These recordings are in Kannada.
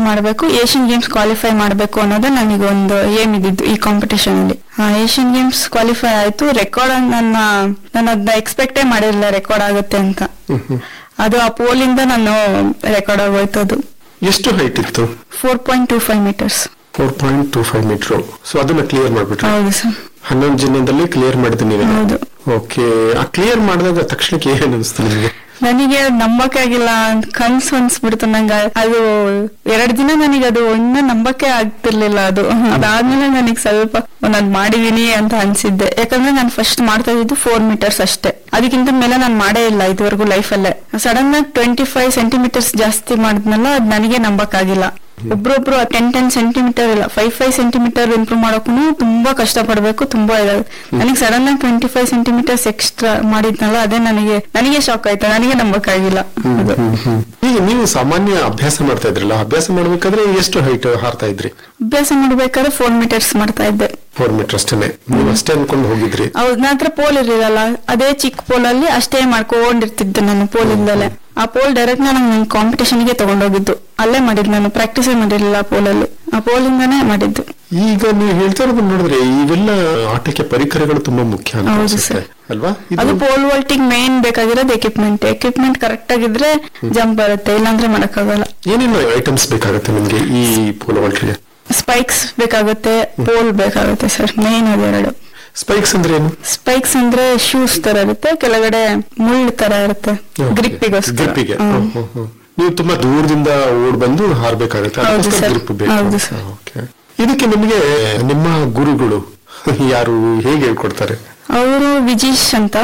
ಮಾಡಬೇಕು ಏಷ್ಯನ್ ಗೇಮ್ಸ್ ಕ್ವಾಲಿಫೈ ಮಾಡಬೇಕು ಅನ್ನೋದು ನನಗೊಂದು ಏಮ್ ಇದ್ದಿದ್ದು ಈ ಕಾಂಪಿಟೇಷನ್ ಅಲ್ಲಿ ಏಷ್ಯನ್ ಗೇಮ್ಸ್ ಕ್ವಾಲಿಫೈ ಆಯ್ತು ರೆಕಾರ್ಡ್ ನನ್ನ ನಾನು ಅದನ್ನ ಎಕ್ಸ್ಪೆಕ್ಟೇ ಮಾಡಿರಲಿಲ್ಲ ರೆಕಾರ್ಡ್ ಆಗುತ್ತೆ ಅಂತ ಅದು ಆ ಪೋಲಿಂದ ನಾನು ರೆಕಾರ್ಡ್ ಆಗೋಯ್ತು ಅದು ಎಷ್ಟು ಹೈಟ್ ಇತ್ತು four point two five metres four point two five metre so ಅದನ್ನ ಕ್ಲಿಯರ್ ಮಾಡ್ಬಿಟ್ರೆ ಹೌದು ಸರ್ ಹನ್ನೊಂದು ದಿನದಲ್ಲಿ ಕ್ಲಿಯರ್ ಮಾಡಿದೆ ನೀವು ಹೌದು ಓಕೆ ಆ ಕ್ಲಿಯರ್ ಮಾಡಿದಾಗ ತಕ್ಷಣಕ್ಕೆ ಏನ್ ಅನಿಸ್ತು ನಿಮಗೆ ನನಗೆ ನಂಬಕ್ಕೆ ಆಗಿಲ್ಲ ಕನ್ಸು ಅನ್ಸ್ಬಿಡ್ತು ನಂಗೆ ಅದು ಎರಡ್ ದಿನ ನನಗೆ ಅದು ಇನ್ನ ನಂಬಕ್ಕೆ ಆಗ್ತಿರ್ಲಿಲ್ಲ ಅದು ಅದಾದ್ಮೇಲೆ ನನಗೆ ಸ್ವಲ್ಪ ನಾನು ಮಾಡಿದೀನಿ ಅಂತ ಅನ್ಸಿದ್ದೆ ಯಾಕಂದ್ರೆ ನಾನು ಫಸ್ಟ್ ಮಾಡ್ತಾ ಇದ್ದಿದ್ದು ಫೋರ್ ಮೀಟರ್ಸ್ ಅಷ್ಟೇ ಅದಕ್ಕಿಂತ ಮೇಲೆ ನಾನು ಮಾಡೇ ಇಲ್ಲ ಇದುವರೆಗೂ ಲೈಫಲ್ಲೇ ಸಡನ್ ಆಗಿ ಟ್ವೆಂಟಿ ಫೈವ್ ಸೆಂಟಿಮೀಟರ್ಸ್ ಜಾಸ್ತಿ ಮಾಡಿದ್ನಲ್ಲ ಅದ್ ನನಗೆ ನಂಬಕ್ಕಾಗಿಲ್ಲ ಒಬ್ರೊಬ್ರು ಟೆನ್ ಟೆನ್ ಸೆಂಟಿಮೀಟರ್ ಇಲ್ಲ ಫೈವ್ ಫೈವ್ ಸೆಂಟಿಮೀಟರ್ ಇಂಪ್ರೂವ್ ಮಾಡೋಕ್ಕೂ ತುಂಬಾ ಕಷ್ಟ ಪಡ್ಬೇಕು ತುಂಬಾ ಇದಾಗುತ್ತೆ ನನಗೆ ಸಡನ್ ಆಗಿ ಟ್ವೆಂಟಿ ಫೈವ್ ಸೆಂಟಿಮೀಟರ್ಸ್ ಎಕ್ಸ್ಟ್ರಾ ಮಾಡಿದ್ನಲ್ಲ ಅದೇ ನನಗೆ ನನಗೆ ಶಾಕ್ ಆಯ್ತು ನನಗೆ ನಂಬಕ್ಕಾಗಿಲ್ಲ ಅದು. ಈಗ ನೀವು ಸಾಮಾನ್ಯ ಅಭ್ಯಾಸ ಮಾಡ್ತಾ ಇದ್ರಲ್ಲ ಅಭ್ಯಾಸ ಮಾಡ್ಬೇಕಾದ್ರೆ ಎಷ್ಟು ಹೈಟ್ ಹಾರ್ತಾ ಇದ್ರಿ ಅಭ್ಯಾಸ ಮಾಡ್ಬೇಕಾದ್ರೆ ಫೋರ್ ಮೀಟರ್ಸ್ ಮಾಡ್ತಾ ಇದ್ದೆ ಫೋರ್ ಮೀಟರ್ ಅಷ್ಟೇನೆ ನೀವು ಅಷ್ಟೇ ಅನ್ಕೊಂಡು ಹೋಗಿದ್ರಿ ಹೌದ್ ನನ್ನ ಹತ್ರ ಪೋಲ್ ಇರಲಿಲ್ಲ ಅದೇ ಚಿಕ್ಕ ಪೋಲ್ ಅಲ್ಲಿ ಅಷ್ಟೇ ಮಾಡ್ಕೊಂಡಿರ್ತಿದ್ದೆ ನಾನು ಪೋಲ್ ಇಲ್ದಲೆ ಆ ಪೋಲ್ ಡೈರೆಕ್ಟ್ ನಾನು ಕಾಂಪಿಟೇಷನ್ ಗೆ ತಗೊಂಡೋಗಿದ್ದು ಅಲ್ಲೇ ಮಾಡಿದ್ದು ನಾನು ಪ್ರಾಕ್ಟೀಸೇ ಮಾಡಿರ್ಲಿಲ್ಲ ಆ ಪೋಲ್ ಅಲ್ಲಿ ಆ ಪೋಲ್ ಇಂದಾನೇ ಮಾಡಿದ್ದು ಈಗ ನೀವು ಹೇಳ್ತಾ ಇರೋದು ನೋಡಿದ್ರೆ ಇವೆಲ್ಲ ಆಟಕ್ಕೆ ಪರಿಕರಗಳು ತುಂಬಾ ಮುಖ್ಯ ಅಂತ ಹೌದು ಅನ್ಸುತ್ತೆ ಸರ್. ಅಲ್ವಾ ಅದು ಇದು ಪೋಲ್ ವಾಲ್ಟಿಂಗ್ ಮೇನ್ ಬೇಕಾಗಿರೋದು ಎಕ್ವಿಪ್ಮೆಂಟ್ ಎಕ್ವಿಪ್ಮೆಂಟ್ ಕರೆಕ್ಟ್ ಆಗಿದ್ರೆ ಜಂಪ್ ಬರುತ್ತೆ ಇಲ್ಲಾಂದ್ರೆ ಮಾಡಕ್ಕಾಗಲ್ಲ ಏನೇನು ಐಟಮ್ಸ್ ಬೇಕಾಗುತ್ತೆ ನಿಮ್ಗೆ ಈ ಪೋಲೋ ವಾಲ್ಟ್ರಿಗೆ ಸ್ಪೈಕ್ಸ್ ಬೇಕಾಗುತ್ತೆ ಪೋಲ್ ಬೇಕಾಗುತ್ತೆ ಸರ್ ಮೇನ್ ಅದೆರಡು ಸ್ಪೈಕ್ಸ್ ಅಂದ್ರೆ ಏನು ಸ್ಪೈಕ್ಸ್ ಅಂದ್ರೆ ಶೂಸ್ ತರ ಇರುತ್ತೆ ಕೆಳಗಡೆ ಮುಳ್ಳು ತರ ಇರುತ್ತೆ ಗ್ರಿಪ್ಪಿಗೋಸ್ಕರ ಗ್ರಿಪ್ಪಿಗೆ ನೀವು ತುಂಬಾ ದೂರದಿಂದ ಓಡ್ ಬಂದು ಹಾರ್ಬೇಕಾಗುತ್ತೆ ಹೌದು ಅದಕ್ಕೋಸ್ಕರ ಸರ್. ಗ್ರಿಪ್ ಬೇಕು ಹೌದು ಸರ್. ಓಕೆ ಇದಕ್ಕೆ ನಿಮಗೆ ನಿಮ್ಮ ಗುರುಗಳು ಯಾರು ಹೇಗೆ ಹೇಳ್ಕೊಡ್ತಾರೆ ಅವರು ವಿಜೀಶ್ ಅಂತ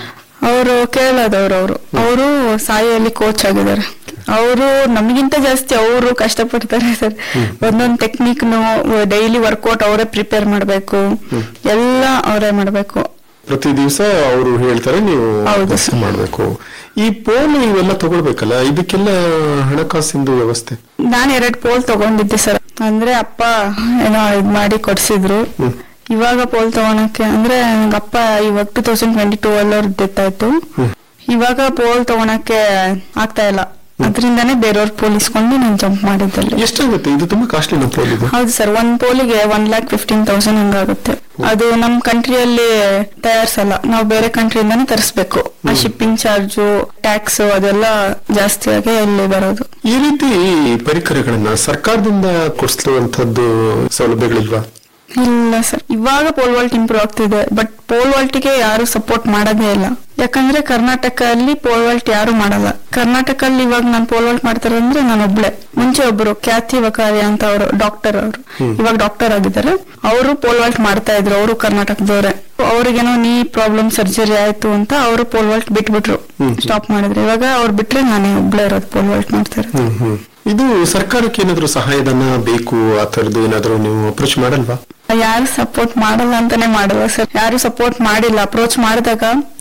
ಅವರು ಕೇರಳದವ್ರು ಅವರು ಅವರು ಸಾಯಿಯಲ್ಲಿ ಕೋಚ್ ಆಗಿದ್ದಾರೆ ಅವರು ನಮಗಿಂತ ಜಾಸ್ತಿ ಅವರು ಕಷ್ಟಪಡ್ತಾರೆ ಸರ್ ಒಂದೊಂದು ಟೆಕ್ನಿಕ್ನು ಡೈಲಿ ವರ್ಕೌಟ್ ಅವರೇ ಪ್ರಿಪೇರ್ ಮಾಡಬೇಕು ಎಲ್ಲ ಅವರೇ ಮಾಡಬೇಕು ಪ್ರತಿ ದಿವಸ ಅವರು ಹೇಳ್ತಾರೆ ನೀವು ಹೌದು ಅಭ್ಯಾಸ ಸರ್. ಮಾಡ್ಬೇಕು ಈ ಪೋಲ್ ಇವೆಲ್ಲ ತಗೊಳ್ಬೇಕಲ್ಲ ಇದಕ್ಕೆಲ್ಲ ಹಣಕಾಸಿಂದು ವ್ಯವಸ್ಥೆ ನಾನು ಎರಡ್ ಪೋಲ್ ತಗೊಂಡಿದ್ದೆ ಸರ್ ಅಂದ್ರೆ ಅಪ್ಪ ಏನೋ ಇದ್ ಮಾಡಿ ಕೊಡ್ಸಿದ್ರು ಇವಾಗ ಪೋಲ್ ತಗೊಳಕ್ಕೆ ಅಂದ್ರೆ ನಂಗ್ ಅಪ್ಪ ಇವಾಗ ಟೂ ತೌಸಂಡ್ ಟ್ವೆಂಟಿ ಟೂ ಅಲ್ಲಿ ಅವ್ರ ಡೆತ್ ಆಯ್ತು ಇವಾಗ ಪೋಲ್ ತಗೊಳಕ್ಕೆ ಆಗ್ತಾ ಇಲ್ಲ ಅದರಿಂದಾನೇ ಬೇರೆಯವ್ರ ಪೋಲ್ ಇಸ್ಕೊಂಡು ನಾನು ಜಂಪ್ ಮಾಡಿದ್ದಲ್ಲಿ ಎಷ್ಟಾಗುತ್ತೆ ಇದು ತುಂಬಾ ಕಾಸ್ಟ್ಲಿ ನಮ್ಮ ಪೋಲ್ ಇದು ಹೌದು ಸರ್ ಒಂದ್ ಪೋಲಿಗೆ ಒನ್ ಲ್ಯಾಕ್ ಫಿಫ್ಟೀನ್ ತೌಸಂಡ್ ಹಂಗಾಗುತ್ತೆ ಅದು ನಮ್ ಕಂಟ್ರಿಯಲ್ಲಿ ತಯಾರಿಸಲ್ಲ ನಾವು ಬೇರೆ ಕಂಟ್ರಿಯಿಂದಾನೇ ತರಿಸ್ಬೇಕು ಆ ಶಿಪ್ಪಿಂಗ್ ಚಾರ್ಜು ಟ್ಯಾಕ್ಸ್ ಅದೆಲ್ಲ ಜಾಸ್ತಿ ಆಗಿ ಇಲ್ಲಿ ಬರೋದು ಈ ರೀತಿ ಪರಿಕರಗಳನ್ನ ಸರ್ಕಾರದಿಂದ ಕೊಡಿಸುವಂತದ್ದು ಸೌಲಭ್ಯಗಳಿಲ್ವಾ ಇಲ್ಲ ಸರ್ ಇವಾಗ ಪೋಲ್ ವಾಲ್ಟ್ ಇಂಪ್ರೂವ್ ಆಗ್ತಿದೆ ಬಟ್ ಪೋಲ್ ವಾಲ್ಟಿಗೆ ಯಾರು ಸಪೋರ್ಟ್ ಮಾಡೋದೇ ಇಲ್ಲ ಯಾಕಂದ್ರೆ ಕರ್ನಾಟಕ ಅಲ್ಲಿ ಪೋಲ್ ವಾಲ್ಟ್ ಯಾರು ಮಾಡಲ್ಲ ಕರ್ನಾಟಕ ಅಲ್ಲಿ ಇವಾಗ ನಾನು ಪೋಲ್ ವಾಲ್ಟ್ ಮಾಡ್ತಾರೆ ಅಂದ್ರೆ ನಾನು ಒಬ್ಳೆ ಮುಂಚೆ ಒಬ್ರು ಖ್ಯಾತಿ ವಕಾರಿ ಅಂತ ಅವರು ಡಾಕ್ಟರ್ ಅವರು ಇವಾಗ ಡಾಕ್ಟರ್ ಆಗಿದ್ದಾರೆ ಅವರು ಪೋಲ್ ವಾಲ್ಟ್ ಮಾಡ್ತಾ ಇದ್ರು ಅವರು ಕರ್ನಾಟಕದವರೇ ಅವ್ರಿಗೇನೋ ನೀ ಪ್ರಾಬ್ಲಮ್ ಸರ್ಜರಿ ಆಯ್ತು ಅಂತ ಅವರು ಪೋಲ್ ವಾಲ್ಟ್ ಬಿಟ್ಬಿಟ್ರು ಸ್ಟಾಪ್ ಮಾಡಿದ್ರು ಇವಾಗ ಅವ್ರು ಬಿಟ್ರೆ ನಾನೇ ಒಬ್ಳೆ ಇರೋದು ಪೋಲ್ ವಾಲ್ಟ್ ಮಾಡ್ತಾ ಇರೋದು ಹ್ಮ್ ಹ್ಮ್ ಇದು ಸರ್ಕಾರಕ್ಕೆ ಏನಾದ್ರು ಸಹಾಯಧನ ಬೇಕು ಆ ತರದ್ದು ಏನಾದ್ರು ನೀವು ಅಪ್ರೋಚ್ ಮಾಡಲ್ವಾ ಯಾರು ಸಪೋರ್ಟ್ ಮಾಡಲ್ಲ ಅಂತಾನೆ ಮಾಡಲ್ಲ ಸರ್ ಯಾರು ಸಪೋರ್ಟ್ ಮಾಡಿಲ್ಲ ಅಪ್ರೋಚ್ ಮಾಡಿದಾಗ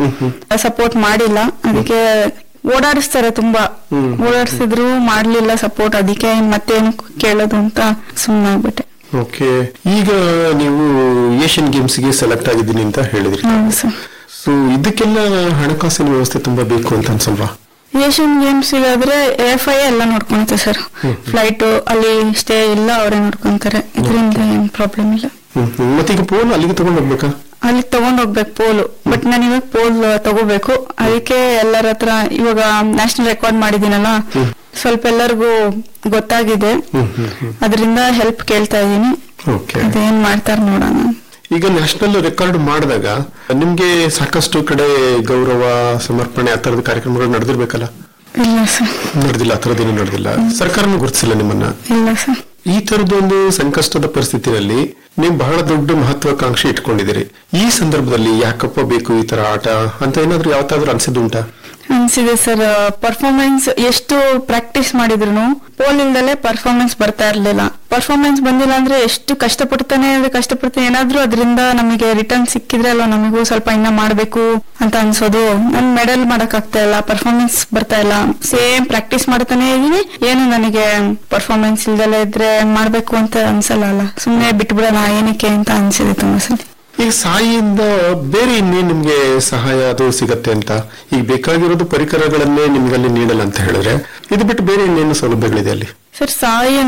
ಸಪೋರ್ಟ್ ಮಾಡಿಲ್ಲ ಅದಕ್ಕೆ ಓಡಾಡಿಸ್ತಾರೆ ತುಂಬಾ ಓಡಾಡಿಸಿದ್ರು ಮಾಡ್ಲಿಲ್ಲ ಸಪೋರ್ಟ್ ಅದಕ್ಕೆ ಮತ್ತೇನು ಕೇಳೋದು ಅಂತ ಸುಮ್ಮನಾಗ್ಬಿಟ್ಟೆ ಓಕೆ ಈಗ ನೀವು ಏಷ್ಯನ್ ಗೇಮ್ಸ್ ಗೆ ಸೆಲೆಕ್ಟ್ ಆಗಿದ್ದೀನಿ ಅಂತ ಹೇಳಿದ್ರಿ ಹೌದು ಸರ್ ಸೊ ಇದಕ್ಕೆಲ್ಲ ಹಣಕಾಸಿನ ವ್ಯವಸ್ಥೆ ತುಂಬಾ ಬೇಕು ಅಂತ ಅನ್ಸಲ್ವಾ ಏಷ್ಯನ್ ಗೇಮ್ಸ್ ಆದ್ರೆ ಎಫ್ ಐ ಎಲ್ಲ ನೋಡ್ಕೊಂತೆ ಸರ್ ಫ್ಲೈಟ್ ಅಲ್ಲಿ ಸ್ಟೇ ಎಲ್ಲ ಅವರೇ ನೋಡ್ಕೊಂತಾರೆ ಇದರಿಂದ ಏನ್ ಪ್ರಾಬ್ಲಮ್ ಇಲ್ಲ ಹ್ಮ್ ಹ್ಮ್. ಮತ್ತೆ ಈಗ ಪೋಲ್ ಅಲ್ಲಿಗೆ ತಗೊಂಡ್ ಹೋಗ್ಬೇಕಾ ಅಲ್ಲಿ ತಗೊಂಡ್ ಹೋಗ್ಬೇಕು ಪೋಲು ಬಟ್ ನಾನು ಇವಾಗ ಪೋಲ್ ತಗೋಬೇಕು ಅದಕ್ಕೆ ಎಲ್ಲರ ಹತ್ರ ಇವಾಗ ನ್ಯಾಷನಲ್ ರೆಕಾರ್ಡ್ ಮಾಡಿದೀನಲ್ಲ ಸ್ವಲ್ಪ ಎಲ್ಲರಿಗೂ ಗೊತ್ತಾಗಿದೆ ಅದರಿಂದ ಹೆಲ್ಪ್ ಕೇಳ್ತಾ ಇದೀನಿ ಓಕೆ ಅದೇನ್ ಮಾಡ್ತಾರ ನೋಡೋಣ ಈಗ ನ್ಯಾಷನಲ್ ರೆಕಾರ್ಡ್ ಮಾಡಿದಾಗ ನಿಮ್ಗೆ ಸಾಕಷ್ಟು ಕಡೆ ಗೌರವ ಸಮರ್ಪಣೆ ಆ ತರದ ಕಾರ್ಯಕ್ರಮಗಳು ನಡೆದಿರ್ಬೇಕಲ್ಲ ಇಲ್ಲ ಸರ್ ನಡೆದಿಲ್ಲ ಆ ತರದ್ದೇನು ನಡೆದಿಲ್ಲ ಸರ್ಕಾರನೂ ಗುರುತಿಸಿಲ್ಲ ನಿಮ್ಮನ್ನ ಇಲ್ಲ ಸರ್ ಈ ತರದೊಂದು ಸಂಕಷ್ಟದ ಪರಿಸ್ಥಿತಿಯಲ್ಲಿ ನೀವು ಬಹಳ ದೊಡ್ಡ ಮಹತ್ವಾಕಾಂಕ್ಷೆ ಇಟ್ಕೊಂಡಿದ್ದೀರಿ ಈ ಸಂದರ್ಭದಲ್ಲಿ ಯಾಕಪ್ಪ ಬೇಕು ಈ ತರ ಆಟ ಅಂತ ಏನಾದ್ರೂ ಯಾವತ್ತಾದ್ರೂ ಅನ್ಸಿದ್ದುಂಟಾ ಅನ್ಸಿದೆ ಸರ್ ಪರ್ಫಾರ್ಮೆನ್ಸ್ ಎಷ್ಟು ಪ್ರಾಕ್ಟೀಸ್ ಮಾಡಿದ್ರು ಪೋಲ್ ಇಲ್ದಲೆ ಪರ್ಫಾರ್ಮೆನ್ಸ್ ಬರ್ತಾ ಇರ್ಲಿಲ್ಲ ಪರ್ಫಾರ್ಮೆನ್ಸ್ ಬಂದಿಲ್ಲ ಅಂದ್ರೆ ಎಷ್ಟು ಕಷ್ಟಪಡ್ತಾನೆ ಕಷ್ಟಪಡ್ತಾನೆ ಏನಾದ್ರೂ ಅದರಿಂದ ನಮಗೆ ರಿಟರ್ನ್ ಸಿಕ್ಕಿದ್ರೆ ಅಲ್ವಾ ನಮಗೂ ಸ್ವಲ್ಪ ಇನ್ನ ಮಾಡ್ಬೇಕು ಅಂತ ಅನ್ಸೋದು ನನ್ ಮೆಡಲ್ ಮಾಡಕ್ ಆಗ್ತಾ ಇಲ್ಲ ಪರ್ಫಾರ್ಮೆನ್ಸ್ ಬರ್ತಾ ಇಲ್ಲ ಸೇಮ್ ಪ್ರಾಕ್ಟೀಸ್ ಮಾಡ್ತಾನೆ ಇದೀನಿ ಏನು ನನಗೆ ಪರ್ಫಾರ್ಮೆನ್ಸ್ ಇಲ್ದಲೆ ಇದ್ರೆ ಮಾಡ್ಬೇಕು ಅಂತ ಅನ್ಸಲ್ಲ ಅಲ್ಲ ಸುಮ್ನೆ ಬಿಟ್ಬಿಡೋಣ ಏನಕ್ಕೆ ಅಂತ ಅನ್ಸಿದೆ ತುಂಬಾ ಸತಿ ಈಗ ಸಾಯಿಯಿಂದ ಬೇರೆ ಇನ್ನೇನ್ ನಿಮ್ಗೆ ಸಹಾಯ ಅದು ಸಿಗತ್ತೆ ಅಂತ ಈಗ ಬೇಕಾಗಿರೋದು ಪರಿಕರಗಳನ್ನೇ ನಿಮ್ಗಲ್ಲಿ ನೀಡಲ್ಲ ಅಂತ ಹೇಳಿದ್ರೆ ಇದು ಬಿಟ್ಟು ಬೇರೆ ಇನ್ನೇನು ಸೌಲಭ್ಯಗಳಿದೆ ಅಲ್ಲಿ ಸರ್ ಸಾಯಿ